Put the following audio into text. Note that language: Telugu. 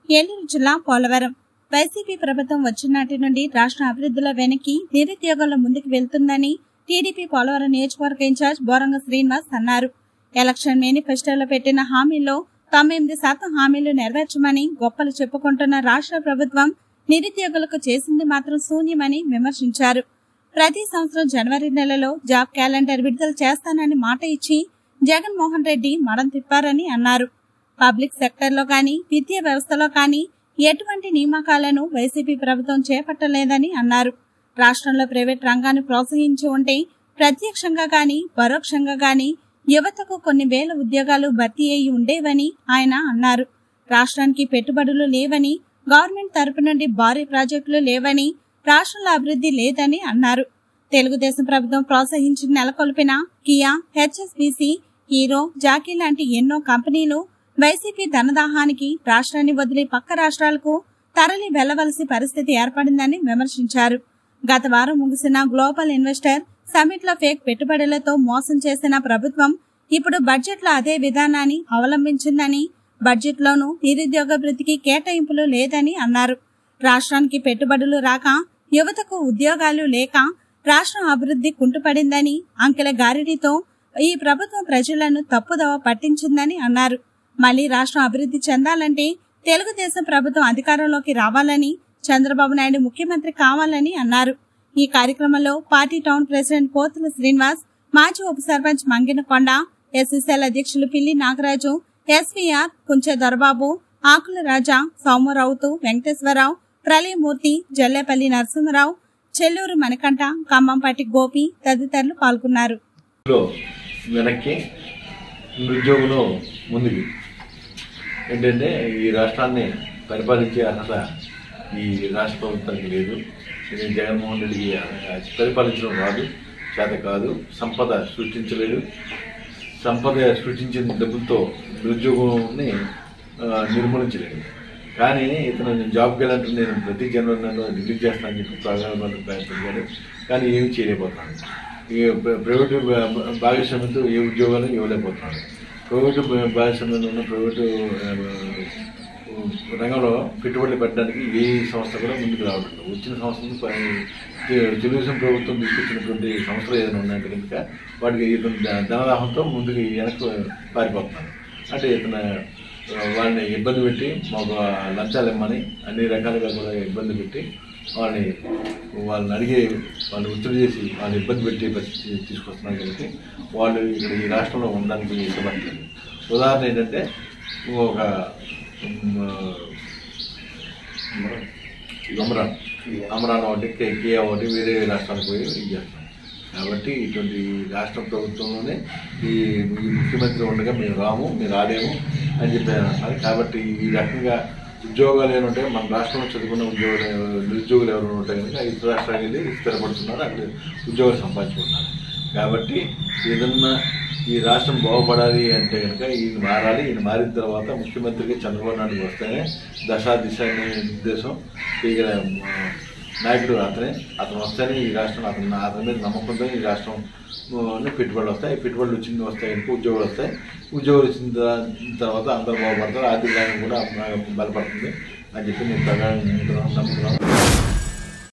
ఏలూరు జిల్లా పోలవరం వైసీపీ ప్రభుత్వం వచ్చినాటి నుండి రాష్ట్ర అభివృద్ధిలో వెనక్కి నిరుద్యోగంలో ముందుకు వెళ్తుందని టీడీపీ పోలవరం నియోజకవర్గ ఇన్ఛార్జ్ బోరంగ శ్రీనివాస్ అన్నారు ఎలక్షన్ మేనిఫెస్టోలో పెట్టిన హామీల్లో తొంభై ఎనిమిది శాతం హామీలు నెరవేర్చమని గొప్పలు చెప్పుకుంటున్న రాష్ట్ర ప్రభుత్వం నిరుద్యోగులకు చేసింది మాత్రం శూన్యమని విమర్శించారు ప్రతి సంవత్సరం జనవరి నెలలో జాబ్ క్యాలెండర్ విడుదల చేస్తానని మాట ఇచ్చి జగన్మోహన్ రెడ్డి మడం తిప్పారని అన్నారు పబ్లిక్ సెక్టర్లో కానీ విద్యా వ్యవస్థలో కానీ ఎటువంటి నియామకాలను వైసీపీ ప్రభుత్వం చేపట్టలేదని అన్నారు రాష్ట్రంలో ప్రైవేట్ రంగాన్ని ప్రోత్సహించి ఉంటే ప్రత్యక్షంగా గాని పరోక్షంగా గాని యువతకు కొన్ని వేల ఉద్యోగాలు భర్తీ అయి ఉండేవని ఆయన అన్నారు రాష్ట్రానికి పెట్టుబడులు లేవని గవర్నమెంట్ తరపు నుండి భారీ ప్రాజెక్టులు లేవని రాష్ట్రంలో అభివృద్ధి లేదని అన్నారు తెలుగుదేశం ప్రభుత్వం ప్రోత్సహించి నెలకొల్పిన కియా హెచ్ఎస్బిసి హీరో జాకీ లాంటి ఎన్నో కంపెనీలు వైసీపీ ధనదాహానికి రాష్ట్రాన్ని వదిలి పక్క రాష్ట్రాలకు తరలి వెళ్లవలసి పరిస్థితి ఏర్పడిందని విమర్శించారు గత వారం ముగిసిన గ్లోబల్ ఇన్వెస్టర్ సమిట్ లో ఫేక్ పెట్టుబడులతో మోసం చేసిన ప్రభుత్వం ఇప్పుడు బడ్జెట్ లో అదే విధానాన్ని అవలంబించిందని బడ్జెట్ లోనూ నిరుద్యోగ వృత్తికి కేటాయింపులు లేదని అన్నారు రాష్ట్రానికి పెట్టుబడులు రాక యువతకు ఉద్యోగాలు లేక రాష్ట్రం అభివృద్ధి కుంటుపడిందని అంకెల గారిడితో ఈ ప్రభుత్వం ప్రజలను తప్పుదవ పట్టించిందని అన్నారు మళ్లీ రాష్ట్రం అభివృద్ధి చెందాలంటే తెలుగుదేశం ప్రభుత్వం అధికారంలోకి రావాలని చంద్రబాబు నాయుడు ముఖ్యమంత్రి కావాలని అన్నారు ఈ కార్యక్రమంలో party town president Pothula Srinivas మాజీ ఉప సర్పంచ్ మంగినకొండ ఎస్ఎస్ఎల్ అధ్యక్షులు పిల్లి నాగరాజు ఎస్వీఆర్ కుంచె దొరబాబు ఆకుల రాజా సోమరావుతు వెంకటేశ్వరరావు ప్రళయమూర్తి జల్లేపల్లి నరసింహరావు చెల్లూరు మణికంఠ ఖమ్మంపాటి గోపి తదితరులు పాల్గొన్నారు లో వెనక్కి నిరుద్యోగులు ముందుకి ఏంటంటే ఈ రాష్ట్రాన్ని పరిపాలించే అర్హత ఈ రాష్ట్ర ప్రభుత్వానికి లేదు ఇది జగన్మోహన్ రెడ్డికి పరిపాలించడం రాదు చేత కాదు సంపద సృష్టించలేదు సంపద సృష్టించిన డబ్బులతో నిరుద్యోగాన్ని ఆ, నిర్మూలించలేదు కానీ ఇతను జాబ్కి వెళ్ళాలంటే నేను ప్రతి జనవరి నెలలో రిలీజ్ చేస్తానని చెప్పి ప్రారంభంలో ప్రయత్నించాడు కానీ ఏమి చేయలేకపోతున్నాను ఈ ప్ర- ప్రైవేటు భా- భాగస్వామ్యంతో ఏ ఉద్యోగాలు ఇవ్వలేకపోతున్నాడు ప్రైవేటు భా- భాగస్వామ్యంలో ఉన్న ప్రైవేటు ఆ, రంగంలో పెట్టుబడులు పెట్టడానికి ఏ సంస్థ కూడా ముందుకు రావట్లేదు వచ్చిన సంస్థలు ప- తె- తెలుగుదేశం ప్రభుత్వం తీసుకొచ్చినటువంటి సంస్థలు ఏదైనా ఉన్నాయంటే కనుక వాటికి ఇతను ధ- ధనదాహంతో ముందుకు వెనక్కి పారిపోతున్నాడు అంటే ఇతను ఆ, వాళ్ళని ఇబ్బంది పెట్టి మాకు లంచాలు ఇమ్మని అన్ని రకాలుగా కూడా ఇబ్బంది పెట్టి వాళ్ళని వాళ్ళని అడిగి వాళ్ళని ఒత్తిడి చేసి వాళ్ళని ఇబ్బంది పెట్టి పరిస్థితి తీసుకొస్తున్నారు కాబట్టి వాళ్ళు ఇక్కడ ఈ రాష్ట్రంలో ఉండడానికి ఇష్టపడలేదు ఉదాహరణ ఏంటంటే ఒక అమరాన్ అమరాన్ ఒకటి కే- కియా ఒకటి వేరే రాష్ట్రాలకు పోయి ఇది చేస్తాం కాబట్టి ఇటువంటి రాష్ట్ర ప్రభుత్వంలోనే ఈ ఈ ముఖ్యమంత్రి ఉండగా మేము రాము మేము రాలేము అని చెప్పారు అన్నారు కాబట్టి ఈ రకంగా ఉద్యోగాలు ఏమైనా ఉంటే మన రాష్ట్రంలో చదువుకున్న ఉద్యోగులు ఎవ- నిరుద్యోగులు ఎవరు ఉంటే కనుక ఇతర రాష్ట్రాలకు వెళ్ళి స్థిరపడుతున్నారు అక్కడ ఉద్యోగాలు సంపాదించుకుంటున్నారు కాబట్టి ఏదన్నా ఈ రాష్ట్రం బాగుపడాలి అంటే కనుక ఈయన మారాలి ఈయన మారిన తర్వాత ముఖ్యమంత్రిగా చంద్రబాబు నాయుడు వస్తేనే దశ దిశ అనే ఉద్దేశం ఇక్కడ ఆ, నాయకుడు అతనే అతను వస్తేనే ఈ రాష్ట్రం అతను అతని మీద నమ్మకంతో ఈ రాష్ట్రం ఆ, ని పెట్టుబడులు వస్తాయి పెట్టుబడులు వచ్చింది వస్తాయి కనుక ఉద్యోగాలు వస్తాయి ఉద్యోగాలు వచ్చిన త- తర్వాత అందరూ బాగుపడతారు ఆర్థిక రంగం కూడా బలపడుతుంది అని చెప్పి నేను ప్రగాఢంగా నమ్ముతున్నాను